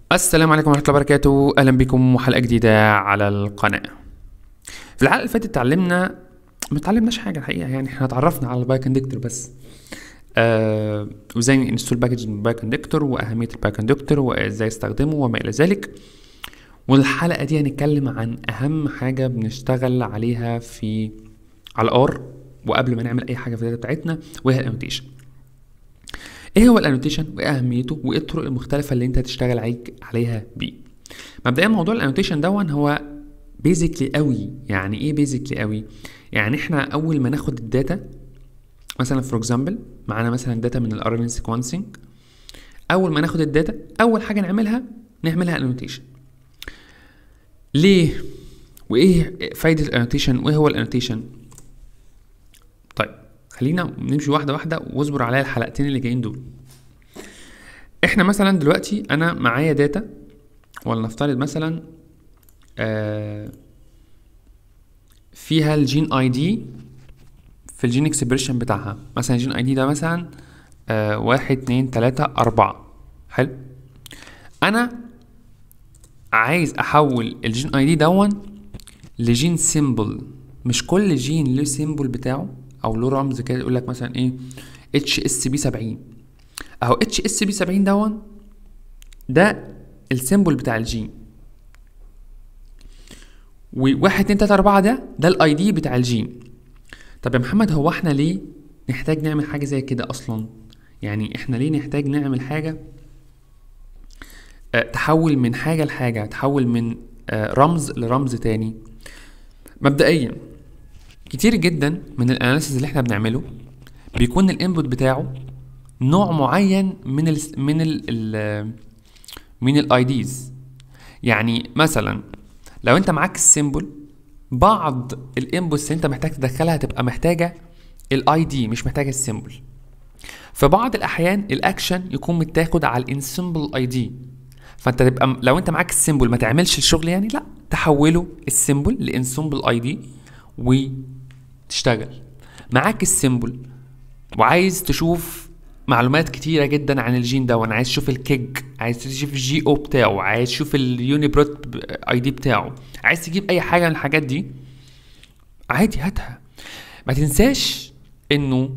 السلام عليكم ورحمة الله وبركاته أهلا بكم وحلقة جديدة على القناة في الحلقة اللي فاتت اتعلمنا ما اتعلمناش حاجة الحقيقة يعني احنا اتعرفنا على الباي كوندكتور بس آه وازاي ننستول باكج من الباي كوندكتور وأهمية الباي كوندكتور وازاي استخدمه وما إلى ذلك والحلقة دي هنتكلم عن أهم حاجة بنشتغل عليها في على الار وقبل ما نعمل أي حاجة في الداتا بتاعتنا وهي الانوتيشن ايه هو الانوتيشن وايه اهميته وايه الطرق المختلفه اللي انت هتشتغل عليك عليها بيه مبدئيا موضوع الانوتيشن دون هو بيزيكلي قوي يعني ايه بيزيكلي قوي يعني احنا اول ما ناخد الداتا مثلا فور اكزامبل معانا مثلا داتا من الار ان سيكونسنج اول ما ناخد الداتا اول حاجه نعملها نعملها انوتيشن ليه وايه فايده الانوتيشن وايه هو الانوتيشن طيب خلينا نمشي واحده واحده واصبر عليا الحلقتين اللي جايين دول احنا مثلا دلوقتي انا معايا داتا ولنفترض مثلا آه فيها الجين اي دي في الجين اكسبريشن بتاعها مثلا الجين اي دي ده مثلا آه واحد اتنين تلاتة اربعة حلو انا عايز احول الجين اي دي دون لجين سيمبل مش كل جين له سيمبل بتاعه او له رمز كده يقول لك مثلا ايه اتش اس بي 70 اهو اتش اس بي 70 دون ده السيمبل بتاع الجين وواحد اتنين تلاته اربعه ده ده الاي دي بتاع الجين طب يا محمد هو احنا ليه نحتاج نعمل حاجه زي كده اصلا يعني احنا ليه نحتاج نعمل حاجه أه تحول من حاجه لحاجه تحول من أه رمز لرمز تاني مبدئيا كتير جدا من الاناليسيز اللي احنا بنعمله بيكون الانبوت بتاعه نوع معين من ال من ال, ال من الاي ديز يعني مثلا لو انت معاك السيمبل بعض الانبوتس اللي انت محتاج تدخلها تبقى محتاجه الاي دي مش محتاجه السيمبل في بعض الاحيان الاكشن يكون متاخد على الانسمبل اي دي فانت تبقى لو انت معاك السيمبل ما تعملش الشغل يعني لا تحوله السيمبل لانسمبل اي دي وتشتغل معاك السيمبل وعايز تشوف معلومات كتيره جدا عن الجين ده وانا عايز اشوف الكيج عايز تشوف الجي او بتاعه عايز تشوف اليونيبروت اي دي بتاعه عايز تجيب اي حاجه من الحاجات دي عادي هاتها ما تنساش انه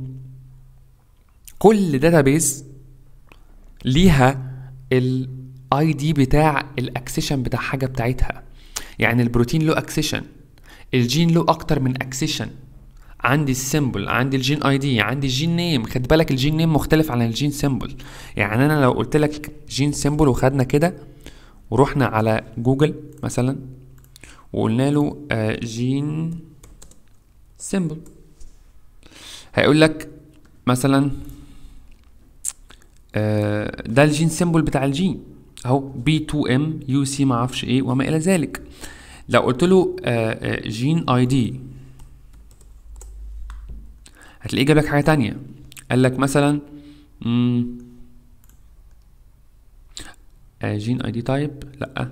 كل داتابيز ليها الاي دي بتاع الاكسيشن بتاع حاجه بتاعتها يعني البروتين له اكسيشن الجين له اكتر من اكسيشن عندي السيمبل عندي الجين اي دي عندي الجين نيم خد بالك الجين نيم مختلف عن الجين سيمبل يعني انا لو قلت لك جين سيمبل وخدنا كده ورحنا على جوجل مثلا وقلنا له آه جين سيمبل هيقول لك مثلا آه ده الجين سيمبل بتاع الجين اهو بي 2 ام يو سي ما اعرفش ايه وما الى ذلك لو قلت له آه جين اي دي هتلاقيه جاب لك حاجه تانية قال لك مثلا مم آه جين اي دي تايب لا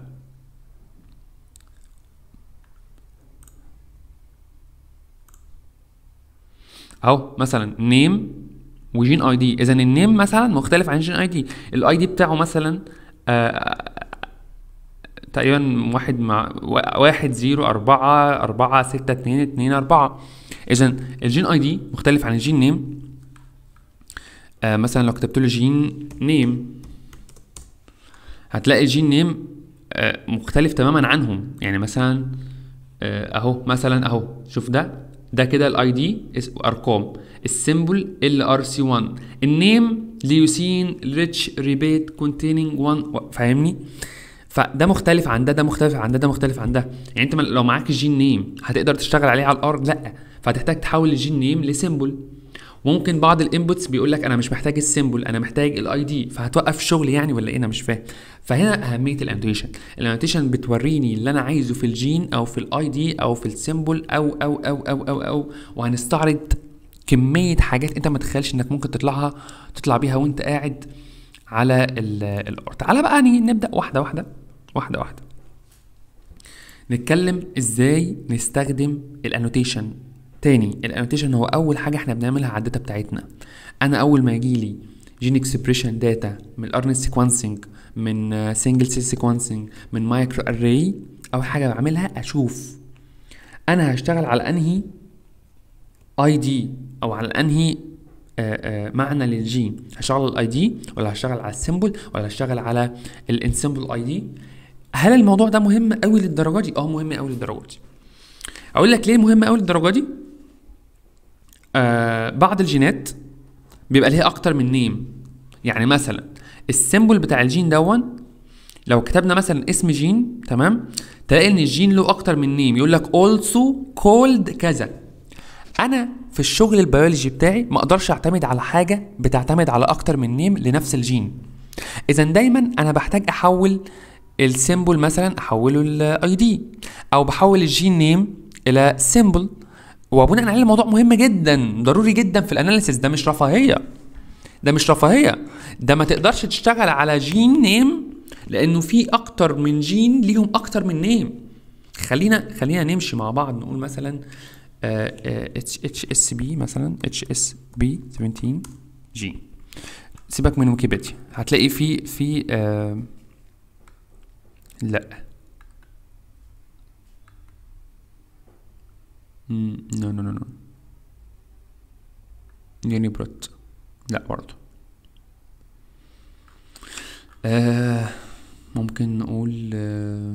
اهو مثلا نيم وجين اي دي اذا النيم مثلا مختلف عن جين اي دي الاي دي بتاعه مثلا آه تقريبا واحد مع واحد زيرو أربعة أربعة ستة اتنين اتنين أربعة إذا الجين أي دي مختلف عن الجين نيم آه مثلا لو كتبت له جين نيم هتلاقي الجين نيم آه مختلف تماما عنهم يعني مثلا آه أهو مثلا أهو شوف ده ده كده الاي دي ارقام السيمبل ال ار سي 1 النيم ليوسين ريتش ريبيت كونتيننج 1 فاهمني فده مختلف عن ده ده مختلف عن ده ده مختلف عن ده يعني انت لو معاك الجين نيم هتقدر تشتغل عليه على الارض لا فهتحتاج تحول الجين نيم لسيمبل ممكن بعض الانبوتس بيقول لك انا مش محتاج السيمبل انا محتاج الاي دي فهتوقف الشغل يعني ولا ايه انا مش فاهم فهنا اهميه الانوتيشن الانوتيشن بتوريني اللي انا عايزه في الجين او في الاي دي او في السيمبل او او او او او او وهنستعرض كميه حاجات انت ما تتخيلش انك ممكن تطلعها تطلع بيها وانت قاعد على الارض تعالى بقى نبدا واحده واحده واحده واحده نتكلم ازاي نستخدم الانوتيشن تاني الانوتيشن هو اول حاجه احنا بنعملها على الداتا بتاعتنا انا اول ما يجي لي جين اكسبريشن داتا من الار ان سيكونسنج من سنجل سيل سيكونسنج من مايكرو اري اول حاجه بعملها اشوف انا هشتغل على انهي اي دي او على انهي آه، آه، معنى للجين هشتغل على الاي دي ولا هشتغل على السيمبل ولا هشتغل على الانسمبل اي دي هل الموضوع ده مهم قوي للدرجه دي اه مهم قوي للدرجه دي اقول لك ليه مهم قوي للدرجه دي آه بعض الجينات بيبقى ليها اكتر من نيم يعني مثلا السيمبل بتاع الجين دون لو كتبنا مثلا اسم جين تمام تلاقي ان الجين له اكتر من نيم يقول لك also called كذا انا في الشغل البيولوجي بتاعي ما اقدرش اعتمد على حاجه بتعتمد على اكتر من نيم لنفس الجين اذا دايما انا بحتاج احول السيمبل مثلا احوله الاي دي او بحول الجين نيم الى سيمبل وبناء عليه الموضوع مهم جدا ضروري جدا في الاناليسيس ده مش رفاهيه ده مش رفاهيه ده ما تقدرش تشتغل على جين نيم لانه في اكتر من جين ليهم اكتر من نيم خلينا خلينا نمشي مع بعض نقول مثلا اتش اتش اس بي مثلا اتش اس بي 17 جي سيبك من ويكيبيديا هتلاقي في في آه لا نو نو نو نو يونيبروت لا برضه آه ممكن نقول آه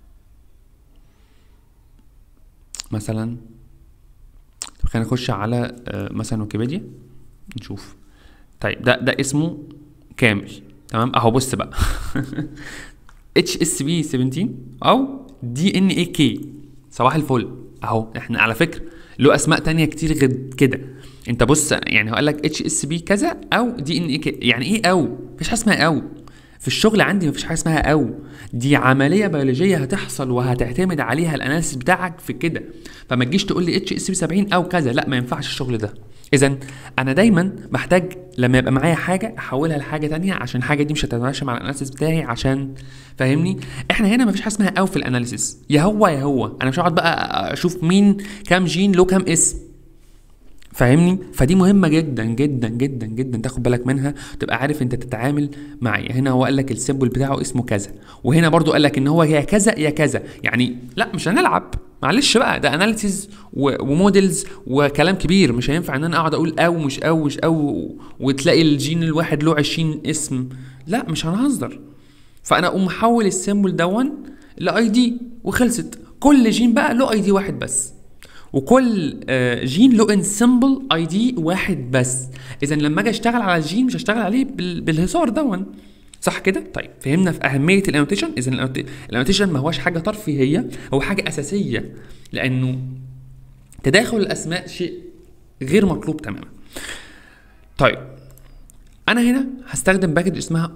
مثلا طب خلينا نخش على آه مثلا ويكيبيديا نشوف طيب ده ده اسمه كامل تمام اهو بص بقى اتش اس بي 17 او دي ان اي كي صباح الفل اهو احنا على فكره له اسماء تانية كتير غير كده انت بص يعني هقول لك اتش اس بي كذا او دي ان اي كي يعني ايه او مفيش حاجه اسمها او في الشغل عندي مفيش حاجه اسمها او دي عمليه بيولوجيه هتحصل وهتعتمد عليها الاناليسيس بتاعك في كده فما تجيش تقول لي اتش اس بي 70 او كذا لا ما ينفعش الشغل ده اذا انا دايما محتاج لما يبقى معايا حاجه احولها لحاجه تانية عشان الحاجه دي مش هتتماشى مع الاناليسيس بتاعي عشان فاهمني احنا هنا مفيش حاجه اسمها او في الاناليسيس يا هو يا هو انا مش هقعد بقى اشوف مين كام جين له كام اسم فاهمني فدي مهمه جدا جدا جدا جدا تاخد بالك منها تبقى عارف انت تتعامل معايا هنا هو قال لك السيمبل بتاعه اسمه كذا وهنا برضو قال لك ان هو يا كذا يا كذا يعني لا مش هنلعب معلش بقى ده اناليسيز وموديلز وكلام كبير مش هينفع ان انا اقعد اقول او مش او مش او وتلاقي الجين الواحد له 20 اسم لا مش هنهزر فانا اقوم محول السيمبل دون لاي دي وخلصت كل جين بقى له اي دي واحد بس وكل آه، جين له انسمبل اي دي واحد بس اذا لما اجي اشتغل على الجين مش هشتغل عليه بال- بالهزار دون صح كده طيب فهمنا في اهميه الانوتيشن اذا الانوتيشن ما هوش حاجه ترفيهيه هو حاجه اساسيه لانه تداخل الاسماء شيء غير مطلوب تماما طيب انا هنا هستخدم باكج اسمها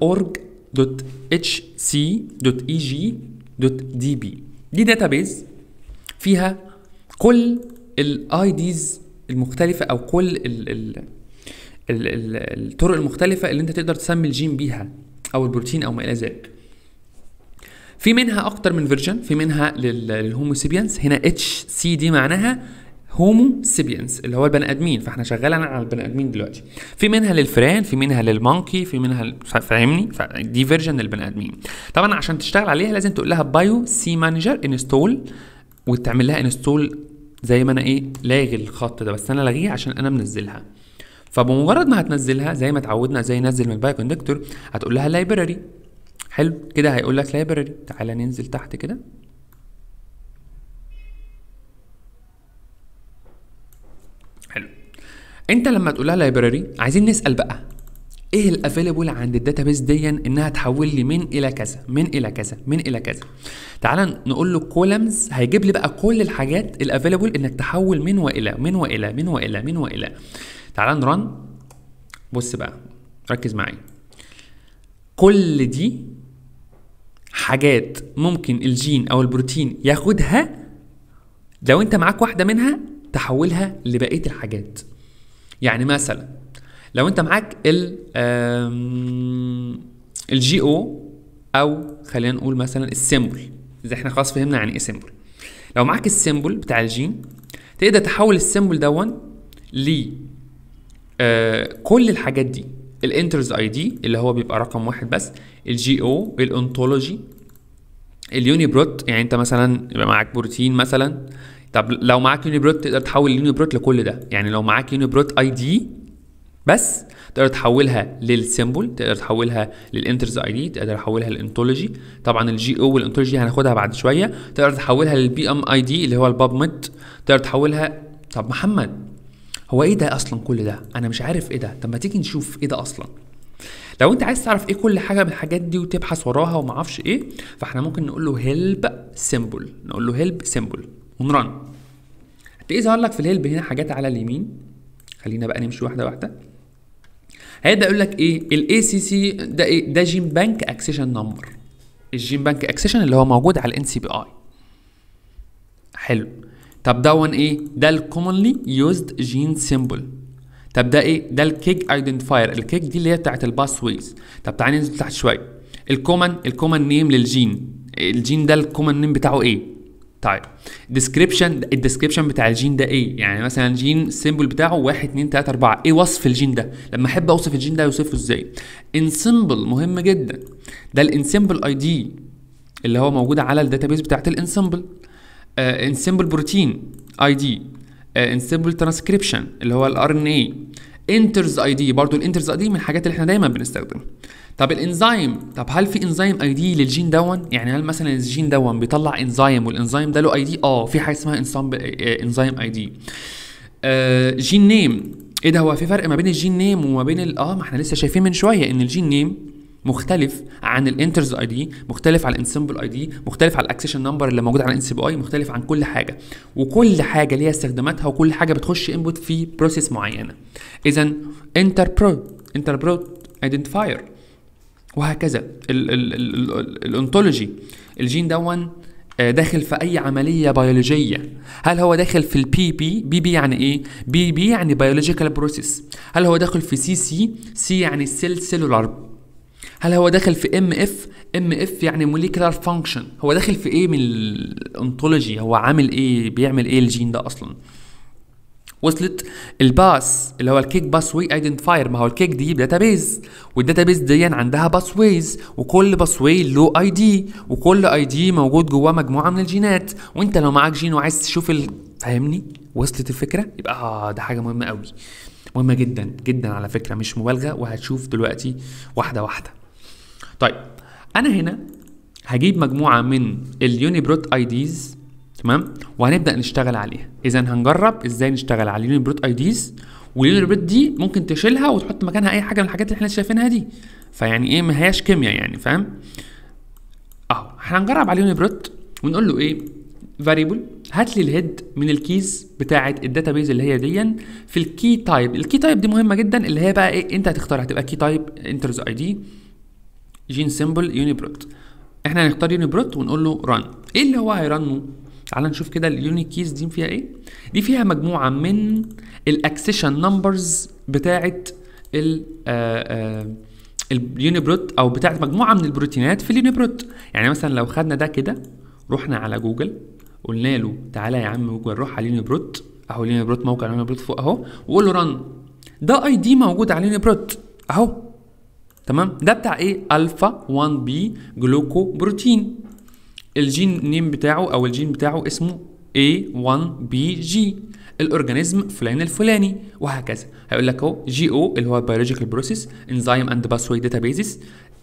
org.hc.eg.db دي داتابيز فيها كل الاي ديز المختلفه او كل ال ال ال ال الطرق المختلفه اللي انت تقدر تسمي الجين بيها او البروتين او ما الى ذلك في منها اكتر من فيرجن في منها لل- للهومو سيبيانس هنا اتش سي دي معناها هومو سيبيانس اللي هو البني ادمين فاحنا شغالين على البني ادمين دلوقتي في منها للفئران في منها للمونكي في منها ل- فا- فاهمني فدي فيرجن للبني ادمين طبعا عشان تشتغل عليها لازم تقول لها بايو سي مانجر انستول وتعمل لها انستول زي ما انا ايه لاغي الخط ده بس انا لاغيه عشان انا منزلها فبمجرد ما هتنزلها زي ما اتعودنا زي نزل من البايو كوندكتور هتقول لها لايبراري حلو كده هيقول لك لايبراري تعالى ننزل تحت كده حلو انت لما تقول لها لايبراري عايزين نسال بقى ايه الافيلبل عند الداتابيس دي انها تحول لي من الى كذا من الى كذا من الى كذا تعال نقول له كولمز هيجيب لي بقى كل الحاجات الافيلبل انك تحول من والى من والى من والى من والى تعال نرن بص بقى ركز معايا كل دي حاجات ممكن الجين او البروتين ياخدها لو انت معاك واحده منها تحولها لبقيه الحاجات يعني مثلا لو انت معاك ال آم، الجي او او خلينا نقول مثلا السيمبل اذا احنا خلاص فهمنا يعني ايه سيمبل لو معاك السيمبل بتاع الجين تقدر تحول السيمبل دون ل آه، كل الحاجات دي الانترز اي دي اللي هو بيبقى رقم واحد بس الجي او الانتولوجي اليونيبروت يعني انت مثلا يبقى معاك بروتين مثلا طب لو معاك يونيبروت تقدر تحول اليونيبروت لكل ده يعني لو معاك يونيبروت اي دي بس تقدر تحولها للسيمبل تقدر تحولها للانترز اي دي تقدر تحولها للانتولوجي طبعا الجي او والانتولوجي هناخدها بعد شويه تقدر تحولها للبي ام اي دي اللي هو الباب ميد تقدر تحولها طب محمد هو ايه ده اصلا كل ده انا مش عارف ايه ده طب ما تيجي نشوف ايه ده اصلا لو انت عايز تعرف ايه كل حاجه من الحاجات دي وتبحث وراها وما اعرفش ايه فاحنا ممكن نقول له هيلب سيمبل نقول له هيلب سيمبل ونرن هتلاقيه ظهر لك في الهيلب هنا حاجات على اليمين خلينا بقى نمشي واحده واحده هيبدا يقول لك ايه الاي سي سي ده ايه ده جين بانك اكسيشن نمبر الجين بانك اكسيشن اللي هو موجود على الان سي بي اي حلو طب دون ايه ده الكومنلي يوزد جين سيمبل طب ده ايه ده الكيك ايدنتيفاير الكيك دي اللي هي بتاعت الباس ويز طب تعالى ننزل تحت شويه الكومن الكومن نيم للجين الجين ده الكومن نيم بتاعه ايه طيب ديسكريبشن الديسكريبشن بتاع الجين ده ايه يعني مثلا الجين السيمبل بتاعه 1 2 3 4 ايه وصف الجين ده لما احب اوصف الجين ده اوصفه ازاي انسمبل مهم جدا ده الانسمبل اي دي اللي هو موجود على الداتابيس بتاعت الانسمبل انسمبل بروتين اي دي انسمبل ترانسكريبشن اللي هو الار ان اي انترز اي دي برضه الانترز اي دي من الحاجات اللي احنا دايما بنستخدمها طب الانزيم طب هل في انزيم اي دي للجين دون يعني هل مثلا الجين دون بيطلع انزيم والانزيم ده له اي دي اه في حاجه اسمها انزيم اي دي جين نيم ايه ده هو في فرق ما بين الجين نيم وما بين ال- اه ما احنا لسه شايفين من شويه ان الجين نيم مختلف عن الانترز اي دي مختلف عن الانسمبل اي دي مختلف عن الاكسيشن نمبر اللي موجود على الان سي بي اي مختلف عن كل حاجه وكل حاجه ليها استخداماتها وكل حاجه بتخش انبوت في بروسيس معينه اذا انتر برو انتر برو ايدنتيفاير وهكذا الانتولوجي الجين دون آه، داخل في اي عمليه بيولوجيه هل هو داخل في البي بي بي بي يعني ايه بي بي يعني بيولوجيكال بروسيس هل هو داخل في سي سي سي يعني سيل سيلولار هل هو داخل في ام اف ام اف يعني موليكولار فانكشن هو داخل في ايه من الانتولوجي هو عامل ايه بيعمل ايه الجين ده اصلا وصلت الباس اللي هو الكيك باس واي ايدنتيفاير ما هو الكيك دي داتابيز والداتابيز دي عندها باس ويز وكل باس واي له اي دي وكل اي دي موجود جواه مجموعه من الجينات وانت لو معاك جين وعايز تشوف ال... فاهمني وصلت الفكره يبقى اه ده حاجه مهمه قوي مهمه جدا جدا على فكره مش مبالغه وهتشوف دلوقتي واحده واحده طيب انا هنا هجيب مجموعه من اليونيبروت اي ديز تمام وهنبدا نشتغل عليها اذا هنجرب ازاي نشتغل على اليونيبروت اي ديز واليونيبروت دي ممكن تشيلها وتحط مكانها اي حاجه من الحاجات اللي احنا شايفينها دي فيعني ايه ما هياش كيمياء يعني فاهم اهو احنا هنجرب على اليونيبروت ونقول له ايه فاريبل هات لي الهيد من الكيز بتاعه الداتابيز اللي هي دي في الكي تايب الكي تايب دي مهمه جدا اللي هي بقى ايه انت هتختار هتبقى كي تايب انترز اي دي جين سيمبل يونيبروت احنا هنختار يونيبروت ونقول له ران ايه اللي هو هيرنه تعال نشوف كده اليوني كيز دي فيها ايه دي فيها مجموعه من الاكسيشن نمبرز بتاعه ال اليونيبروت او بتاعه مجموعه من البروتينات في اليونيبروت يعني مثلا لو خدنا ده كده رحنا على جوجل قلنا له تعالى يا عم جوجل روح على اليونيبروت اهو اليونيبروت موقع اليونيبروت فوق اهو وقول له رن ده اي دي موجود على اليونيبروت اهو تمام ده بتاع ايه الفا 1 بي جلوكو بروتين الجين نيم بتاعه او الجين بتاعه اسمه A1BG الاورجانيزم فلان الفلاني وهكذا هيقول لك اهو جي او اللي هو بيولوجيكال بروسيس انزيم اند باثوي داتابيزز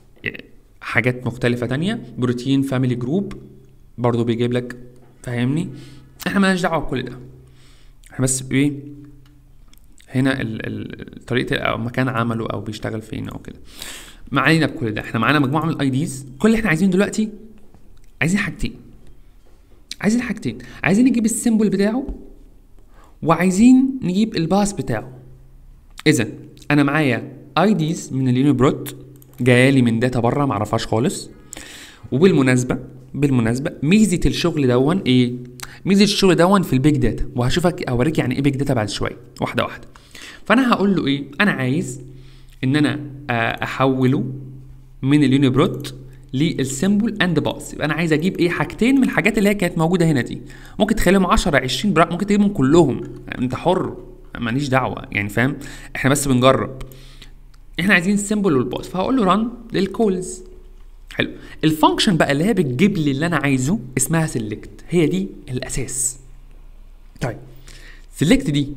حاجات مختلفة تانية بروتين فاميلي جروب برضه بيجيب لك فاهمني احنا مالناش دعوة بكل ده احنا بس ايه هنا ال ال طريقة او مكان عمله او بيشتغل فين او كده ما علينا بكل ده احنا معانا مجموعة من الاي ديز كل اللي احنا عايزينه دلوقتي عايزين حاجتين عايزين حاجتين عايزين نجيب السيمبل بتاعه وعايزين نجيب الباس بتاعه اذا انا معايا اي ديز من اليونيبروت جايالي من داتا بره معرفهاش خالص وبالمناسبه بالمناسبه ميزه الشغل دون ايه ميزه الشغل دون في البيج داتا وهشوفك اوريك يعني ايه بيج داتا بعد شويه واحده واحده فانا هقول له ايه انا عايز ان انا آه، احوله من اليونيبروت للسيمبل اند باس يبقى انا عايز اجيب ايه حاجتين من الحاجات اللي هي كانت موجوده هنا دي ممكن تخليهم 10 20 براحتك ممكن تجيبهم كلهم انت حر ماليش دعوه يعني فاهم احنا بس بنجرب احنا عايزين السيمبل والباس فهقول له ران للكولز حلو الفانكشن بقى اللي هي بتجيب لي اللي انا عايزه اسمها سيلكت هي دي الاساس طيب سيلكت دي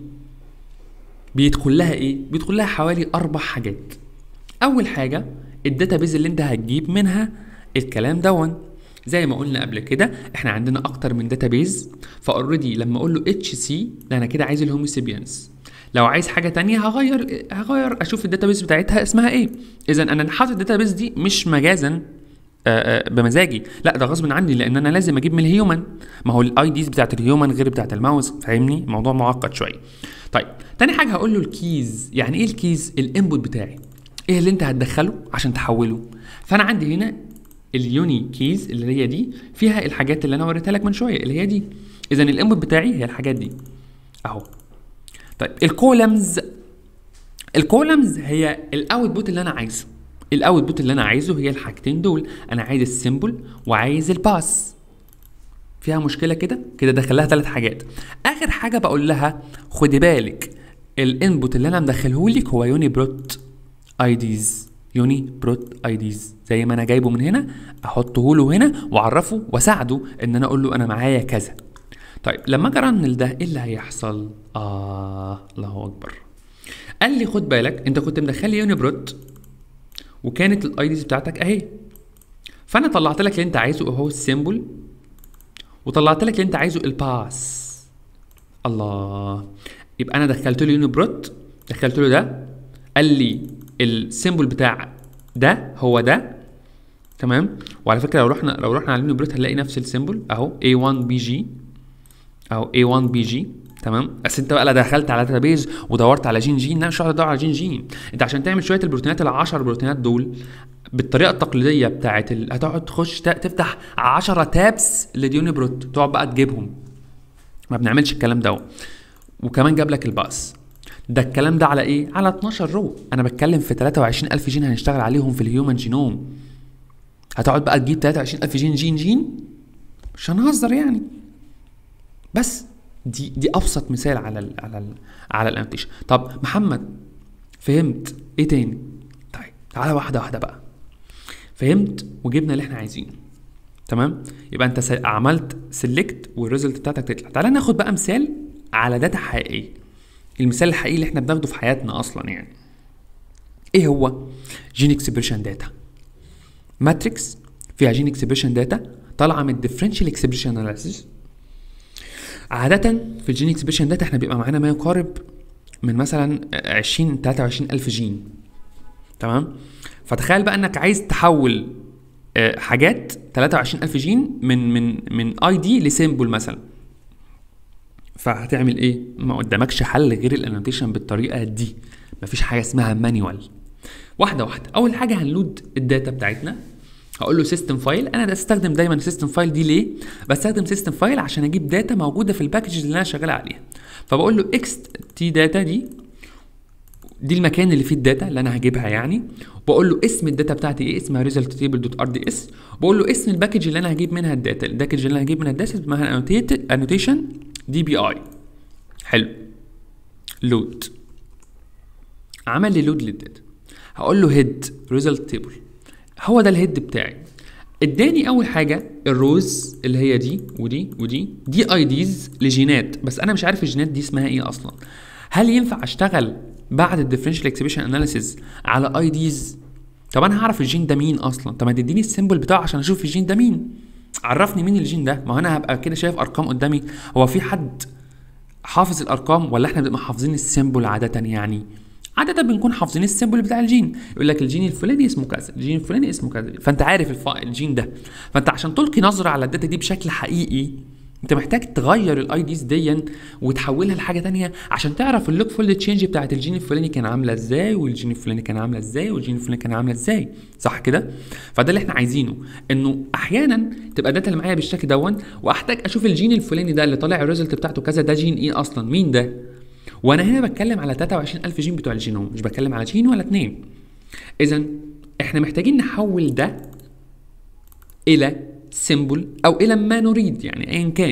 بيدخل لها ايه بيدخل لها حوالي اربع حاجات اول حاجه الداتابيز اللي انت هتجيب منها الكلام دون زي ما قلنا قبل كده احنا عندنا اكتر من داتابيز فاوريدي لما اقول له اتش سي ده انا كده عايز الهوموسيبيانس لو عايز حاجه تانية هغير هغير اشوف الداتابيز بتاعتها اسمها ايه اذا انا حاطط الداتابيز دي مش مجازا آه، آه، بمزاجي لا ده غصب عني لان انا لازم اجيب من الهيومن ما هو الاي ديز بتاعت الهيومن غير بتاعت الماوس فاهمني الموضوع معقد شويه طيب تاني حاجه هقول له الكيز يعني ايه الكيز الانبوت بتاعي ايه اللي انت هتدخله عشان تحوله فانا عندي هنا اليوني كيز اللي هي دي فيها الحاجات اللي انا وريتها لك من شويه اللي هي دي اذا الانبوت بتاعي هي الحاجات دي اهو طيب الكولمز الكولمز هي الاوتبوت اللي انا عايزه الاوتبوت اللي انا عايزه هي الحاجتين دول انا عايز السيمبل وعايز الباس فيها مشكله كده كده دخل لها ثلاث حاجات اخر حاجه بقول لها خدي بالك الانبوت اللي انا مدخله لك هو يوني بروت اي ديز يوني بروت اي ديز زي ما انا جايبه من هنا احطه له هنا واعرفه واساعده ان انا اقول له انا معايا كذا طيب لما اجي ارن ده ايه اللي هيحصل اه الله اكبر قال لي خد بالك انت كنت مدخل لي يوني بروت وكانت الاي ديز بتاعتك اهي فانا طلعت لك اللي انت عايزه اهو السيمبل وطلعت لك اللي انت عايزه الباس الله يبقى انا دخلت له يونيبروت دخلت له ده قال لي السيمبل بتاع ده هو ده تمام وعلى فكره لو رحنا لو رحنا على اليونيبروت هنلاقي نفس السيمبل اهو A1 BG اهو A1 BG تمام بس انت بقى لا دخلت على داتابيز ودورت على جين جين لا مش هقعد ادور على جين جين انت عشان تعمل شويه البروتينات ال10 بروتينات دول بالطريقه التقليديه بتاعت ال... هتقعد تخش ت- تفتح 10 تابس لديوني بروت تقعد بقى تجيبهم ما بنعملش الكلام ده وكمان جاب لك الباس ده الكلام ده على ايه على 12 رو انا بتكلم في 23000 جين هنشتغل عليهم في الهيومن جينوم هتقعد بقى تجيب 23000 جين جين جين مش هنهزر يعني بس دي دي ابسط مثال على ال على ال على الانوتيشن طب محمد فهمت ايه تاني طيب تعالى واحده واحده بقى فهمت وجبنا اللي احنا عايزينه تمام يبقى انت س- عملت سيلكت والريزلت بتاعتك تطلع تعالى ناخد بقى مثال على داتا حقيقيه المثال الحقيقي اللي احنا بناخده في حياتنا اصلا يعني ايه هو جين اكسبريشن داتا ماتريكس فيها جين اكسبريشن داتا طالعه من الديفرنشال اكسبريشن اناليسيس عادة في الجين اكسبريشن داتا احنا بيبقى معانا ما يقارب من مثلا 20 23 الف جين تمام فتخيل بقى انك عايز تحول آه، حاجات 23 الف جين من من من اي دي لسيمبل مثلا فهتعمل ايه ما قدامكش حل غير الانوتيشن بالطريقه دي مفيش حاجه اسمها مانيوال واحده واحده اول حاجه هنلود الداتا بتاعتنا هقول له سيستم فايل انا بستخدم دايما سيستم فايل دي ليه بستخدم سيستم فايل عشان اجيب داتا موجوده في الباكجز اللي انا شغال عليها فبقول له اكس تي داتا دي دي المكان اللي فيه الداتا اللي انا هجيبها يعني بقول له اسم الداتا بتاعتي ايه اسمها ريزلت تيبل دوت ار دي اس بقول له اسم الباكج اللي انا هجيب منها الداتا الباكج اللي انا هجيب منها الداتا اسمها انوتيشن دي بي اي حلو لود عمل لي لود للداتا هقول له هيد ريزلت تيبل هو ده الهيد بتاعي اداني اول حاجه الروز اللي هي دي ودي ودي دي اي ديز لجينات بس انا مش عارف الجينات دي اسمها ايه اصلا هل ينفع اشتغل بعد الديفرنشال اكسبريشن اناليسيز على اي ديز طب انا هعرف الجين ده مين اصلا طب ما تديني السيمبل بتاعه عشان اشوف الجين ده مين عرفني مين الجين ده ما هو انا هبقى كده شايف ارقام قدامي هو في حد حافظ الارقام ولا احنا بنبقى حافظين السيمبل عاده يعني عادة بنكون حافظين السيمبل بتاع الجين يقول لك الجين الفلاني اسمه كذا الجين الفلاني اسمه كذا فانت عارف الف... الجين ده فانت عشان تلقي نظرة على الداتا دي بشكل حقيقي انت محتاج تغير الاي ديز ديا وتحولها لحاجه تانية عشان تعرف اللوك فولد تشينج بتاعت الجين الفلاني كان عامله ازاي والجين الفلاني كان عامله ازاي والجين الفلاني كان عامله ازاي صح كده فده اللي احنا عايزينه انه احيانا تبقى الداتا اللي معايا بالشكل دون واحتاج اشوف الجين الفلاني ده اللي طالع الريزلت بتاعته كذا ده جين ايه اصلا مين ده وانا هنا بتكلم على 23000 جين بتوع الجينوم مش بتكلم على جين ولا اتنين اذا احنا محتاجين نحول ده الى سيمبل او الى ما نريد يعني ايا كان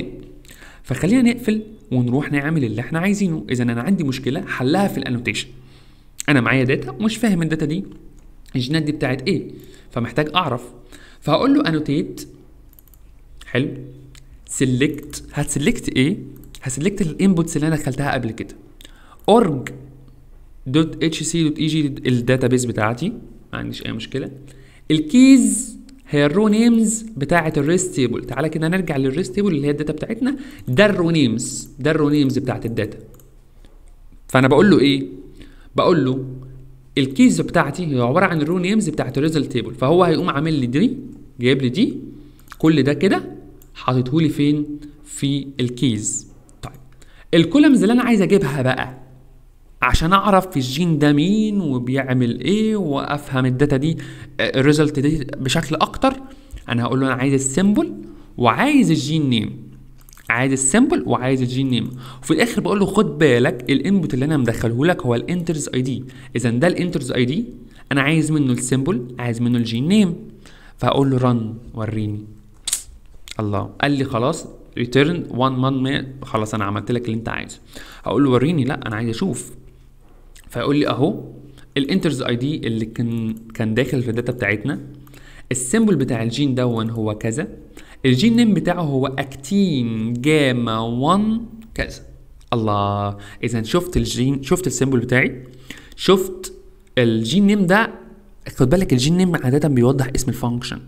فخلينا نقفل ونروح نعمل اللي احنا عايزينه اذا انا عندي مشكله حلها في الانوتيشن انا معايا داتا ومش فاهم الداتا دي الجينات دي بتاعت ايه فمحتاج اعرف فهقول له انوتيت حلو سيلكت هتسلكت ايه هسلكت الانبوتس اللي انا دخلتها قبل كده org دوت اتش سي دوت اي جي الداتابيس بتاعتي ما عنديش اي مشكله الكيز هي الرو نيمز بتاعه الريست تيبل تعالى كده نرجع للريست تيبل اللي هي الداتا بتاعتنا ده الرو نيمز ده الرو نيمز بتاعه الداتا فانا بقول له ايه بقول له الكيز بتاعتي هي عباره عن الرو نيمز بتاعه الريزلت تيبل فهو هيقوم عامل لي دي جايب لي دي كل ده كده حاططه لي فين في الكيز طيب الكولمز اللي انا عايز اجيبها بقى عشان اعرف الجين ده مين وبيعمل ايه وافهم الداتا دي الريزلت دي بشكل اكتر انا هقول له انا عايز السيمبل وعايز الجين نيم عايز السيمبل وعايز الجين نيم وفي الاخر بقول له خد بالك الانبوت اللي انا مدخله لك هو الانترز اي دي اذا ده الانترز اي دي انا عايز منه السيمبل عايز منه الجين نيم فهقول له رن وريني الله قال لي خلاص ريتيرن 1 مان خلاص انا عملت لك اللي انت عايزه هقول له وريني لا انا عايز اشوف فيقول لي اهو الانترز اي دي اللي كان كان داخل في الداتا بتاعتنا السيمبل بتاع الجين دون هو كذا الجين نيم بتاعه هو اكتين جاما 1 كذا الله اذا شفت الجين شفت السيمبل بتاعي شفت الجين نيم ده خد بالك الجين نيم عاده بيوضح اسم الفانكشن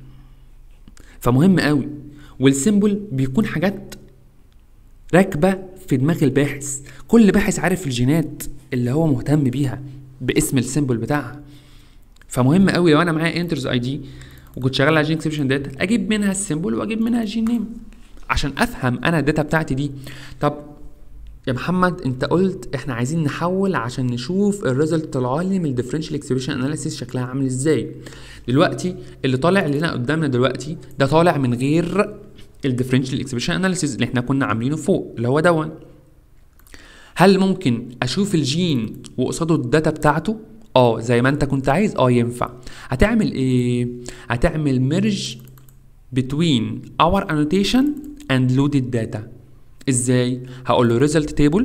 فمهم قوي والسيمبل بيكون حاجات راكبه في دماغ الباحث كل باحث عارف الجينات اللي هو مهتم بيها باسم السيمبل بتاعها فمهم قوي لو انا معايا انترز اي دي وكنت شغال على جين اكسبشن داتا اجيب منها السيمبل واجيب منها الجين نيم عشان افهم انا الداتا بتاعتي دي طب يا محمد انت قلت احنا عايزين نحول عشان نشوف الريزلت طلع لي من الديفرنشال اكسبريشن اناليسيس شكلها عامل ازاي دلوقتي اللي طالع لنا قدامنا دلوقتي ده طالع من غير الديفرنشال اكسبريشن اناليسيس اللي احنا كنا عاملينه فوق اللي هو دون هل ممكن اشوف الجين وقصاده الداتا بتاعته اه زي ما انت كنت عايز اه ينفع هتعمل ايه هتعمل ميرج between our annotation and loaded data ازاي هقول له result table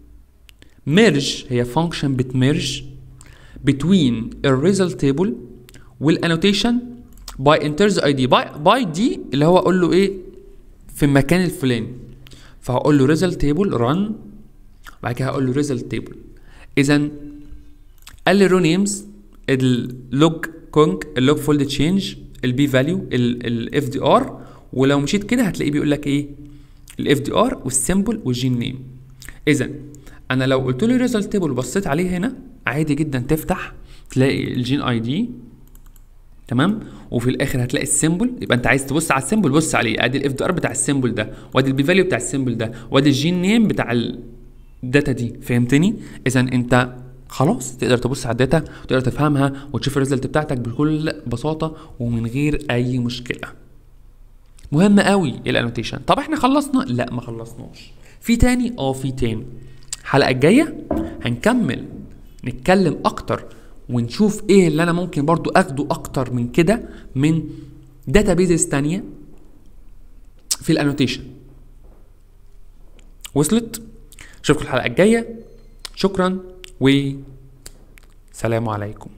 merge هي function بتمرج between الريزلت table والانوتيشن by enters id by, by دي اللي هو اقول له ايه في المكان الفلاني فهقول له result table run بعد كده هقول له result table اذا قال لي رو نيمز اللوج كونج اللوج فولد تشينج البي فاليو الاف دي ار ولو مشيت كده هتلاقيه بيقول لك ايه الاف دي ار والسيمبل والجين نيم اذا انا لو قلت له ريزلت تيبل وبصيت عليه هنا عادي جدا تفتح تلاقي الجين اي دي تمام وفي الاخر هتلاقي السيمبل يبقى انت عايز تبص على السيمبل بص عليه ادي الاف دي ار بتاع السيمبل ده وادي البي فاليو بتاع السيمبل ده وادي الجين نيم بتاع الداتا دي فهمتني اذا انت خلاص تقدر تبص على الداتا وتقدر تفهمها وتشوف الريزلت بتاعتك بكل بساطه ومن غير اي مشكله مهم قوي الانوتيشن طب احنا خلصنا لا ما خلصناش في تاني اه في تاني الحلقه الجايه هنكمل نتكلم اكتر ونشوف ايه اللي انا ممكن برضو اخده اكتر من كده من داتابيزز تانية في الانوتيشن وصلت اشوفكم الحلقه الجايه شكرا وسلام عليكم